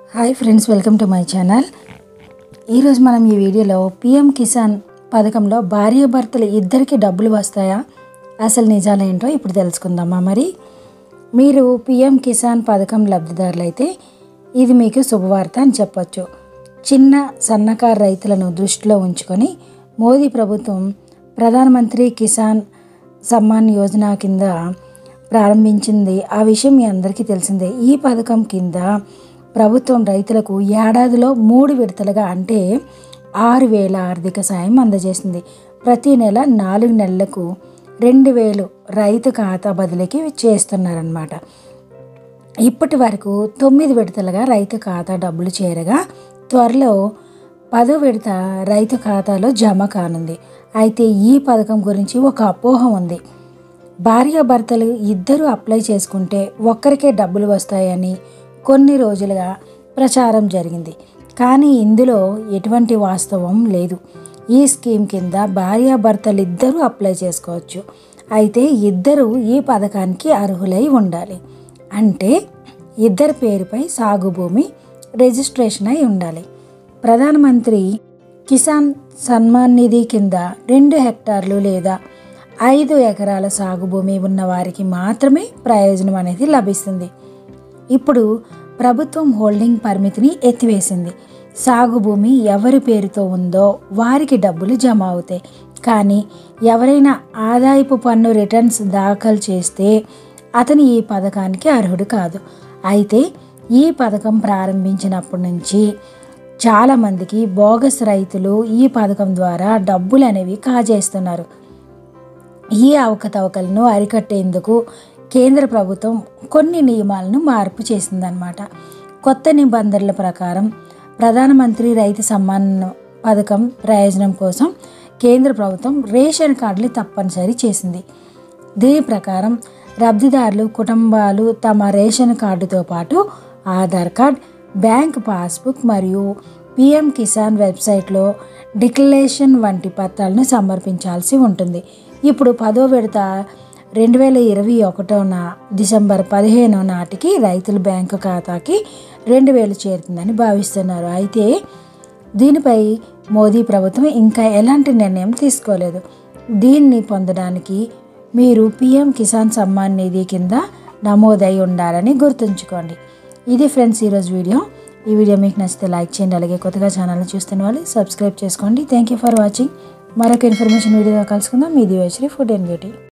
hi friends welcome to my channel ఈరోజు మనం ఈ వీడియోలో పిఎం కిసాన్ పథకంలో భార్యాభర్తలు ఇద్దరికి డబ్బులు వస్తాయా అసలు నిజాలేంటో ఇప్పుడు తెలుసుకుందామా మరి మీరు పిఎం కిసాన్ పథకం లబ్ధిదారులు అయితే ఇది మీకు శుభవార్త అని చెప్పొచ్చు చిన్న సన్నకారు రైతులను దృష్టిలో ఉంచుకొని మోదీ ప్రభుత్వం ప్రధానమంత్రి కిసాన్ సమ్మాన్ యోజన కింద ప్రారంభించింది ఆ విషయం మీ అందరికీ తెలిసిందే ఈ పథకం కింద ప్రభుత్వం రైతులకు ఏడాదిలో మూడు విడతలుగా అంటే ఆరు వేల ఆర్థిక సాయం అందజేసింది ప్రతి నెల నాలుగు నెలలకు రెండు వేలు రైతు ఖాతా బదిలీకి చేస్తున్నారన్నమాట ఇప్పటి వరకు తొమ్మిది విడతలుగా రైతు ఖాతా డబ్బులు చేరగా త్వరలో పదో విడత రైతు ఖాతాలో జమ కానుంది అయితే ఈ పథకం గురించి ఒక అపోహ ఉంది భార్యాభర్తలు ఇద్దరు అప్లై చేసుకుంటే ఒక్కరికే డబ్బులు వస్తాయని కొన్ని రోజులుగా ప్రచారం జరిగింది కానీ ఇందులో ఎటువంటి వాస్తవం లేదు ఈ స్కీమ్ కింద భార్యాభర్తలు ఇద్దరూ అప్లై చేసుకోవచ్చు అయితే ఇద్దరు ఈ పథకానికి అర్హులై ఉండాలి అంటే ఇద్దరి పేరుపై సాగు భూమి రిజిస్ట్రేషన్ అయి ఉండాలి ప్రధానమంత్రి కిసాన్ సన్మాన్ నిధి కింద రెండు హెక్టార్లు లేదా ఐదు ఎకరాల సాగు భూమి ఉన్న వారికి మాత్రమే ప్రయోజనం అనేది లభిస్తుంది ఇప్పుడు ప్రభుత్వం హోల్డింగ్ పరిమితిని ఎత్తివేసింది సాగు భూమి ఎవరి పేరుతో ఉందో వారికి డబ్బులు జమ అవుతాయి కానీ ఎవరైనా ఆదాయపు పన్ను రిటర్న్స్ దాఖలు చేస్తే అతను ఈ పథకానికి అర్హుడు కాదు అయితే ఈ పథకం ప్రారంభించినప్పటి నుంచి చాలామందికి బోగస్ రైతులు ఈ పథకం ద్వారా డబ్బులు అనేవి కాజేస్తున్నారు ఈ అవకతవకలను అరికట్టేందుకు కేంద్ర ప్రభుత్వం కొన్ని నియమాలను మార్పు చేసిందనమాట కొత్త నిబంధనల ప్రకారం ప్రధానమంత్రి రైతు సమ్మాన్ పథకం ప్రయోజనం కోసం కేంద్ర ప్రభుత్వం రేషన్ కార్డులు తప్పనిసరి చేసింది దీని ప్రకారం లబ్ధిదారులు కుటుంబాలు తమ రేషన్ కార్డుతో పాటు ఆధార్ కార్డ్ బ్యాంక్ పాస్బుక్ మరియు పిఎం కిసాన్ వెబ్సైట్లో డిక్లరేషన్ వంటి పత్రాలను సమర్పించాల్సి ఉంటుంది ఇప్పుడు పదో విడత రెండు వేల ఇరవై ఒకటోన డిసెంబర్ పదిహేనో నాటికి రైతుల బ్యాంకు ఖాతాకి రెండు వేలు చేరుతుందని భావిస్తున్నారు అయితే దీనిపై మోదీ ప్రభుత్వం ఇంకా ఎలాంటి నిర్ణయం తీసుకోలేదు దీన్ని పొందడానికి మీరు పిఎం కిసాన్ సమ్మాన్ నిధి కింద నమోదై ఉండాలని గుర్తుంచుకోండి ఇది ఫ్రెండ్స్ ఈరోజు వీడియో ఈ వీడియో మీకు నచ్చితే లైక్ చేయండి అలాగే కొత్తగా ఛానల్ చూస్తున్న వాళ్ళు సబ్స్క్రైబ్ చేసుకోండి థ్యాంక్ యూ ఫర్ వాచింగ్ మరొక ఇన్ఫర్మేషన్ వీడియోగా కలుసుకుందాం మీది వచ్చి ఫుడ్ అండ్ బ్యూటీ